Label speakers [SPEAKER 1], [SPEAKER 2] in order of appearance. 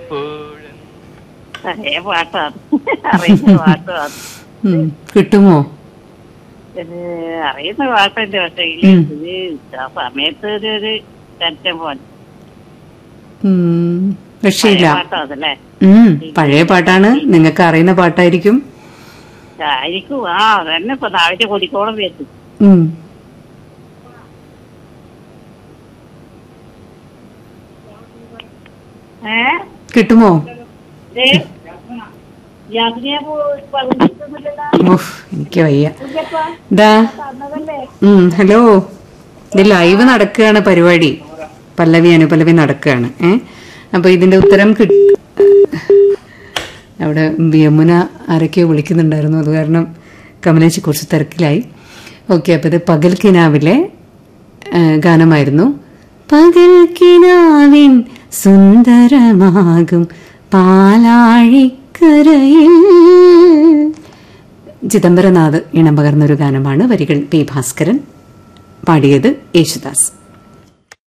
[SPEAKER 1] എപ്പോഴും
[SPEAKER 2] പഴയ പാട്ടാണ് അറിയുന്ന പാട്ടാണ്
[SPEAKER 3] ഉം. കിട്ടുമോ
[SPEAKER 2] ഇത് അറിയുന്ന പാട്ടുണ്ട് പക്ഷേ
[SPEAKER 3] ഉം.
[SPEAKER 2] ഇത് ആ സമയത്ത് ഒരു ഒരു ടെൻഷൻ പോലെ
[SPEAKER 3] ഉം. രക്ഷയില്ല
[SPEAKER 2] പാട്ടാണല്ലേ
[SPEAKER 3] ഉം. പഴയ പാട്ടാണ് നിങ്ങൾക്ക് അറിയുന്ന പാട്ടായിരിക്കും
[SPEAKER 2] ആയിരിക്കും ആ അതന്നെ ഇപ്പൊ നാളെ കൊടിക്കോളം വെച്ചു
[SPEAKER 3] ഉം.
[SPEAKER 2] ഏ
[SPEAKER 3] കിട്ടുമോ
[SPEAKER 2] ദേ, യാത്രയെ പോ- പറഞ്ഞിട്ടൊന്നുമില്ലല്ലോ.
[SPEAKER 3] ഉഫ്, എനിക്ക് വയ്യ
[SPEAKER 2] കുഞ്ഞപ്പാ,
[SPEAKER 3] ദാ
[SPEAKER 2] തന്നതല്ലേ?
[SPEAKER 3] ഉം, ഹലോ ഇത് ലൈവ് നടക്കുകയാണ് പരിപാടി പല്ലവി അനുപല്ലവി നടക്കുകയാണ് ഏ അപ്പൊ ഇതിന്റെ ഉത്തരം കിട്ട അവിടെ യമുന ആരൊക്കെയോ വിളിക്കുന്നുണ്ടായിരുന്നു അത് കാരണം കമലേച്ചി കുറച്ച് തിരക്കിലായി ഓക്കെ അപ്പൊ ഇത് പകൽക്കിനാവിലെ ആ, ഗാനമായിരുന്നു പകൽക്കിനാവിൻ സുന്ദരമാകും പാലാഴിക്കരയിൽ ചിദംബരനാഥ് ഇണം പകർന്നൊരു ഗാനമാണ് വരികൾ പി ഭാസ്കരൻ പാടിയത് യേശുദാസ്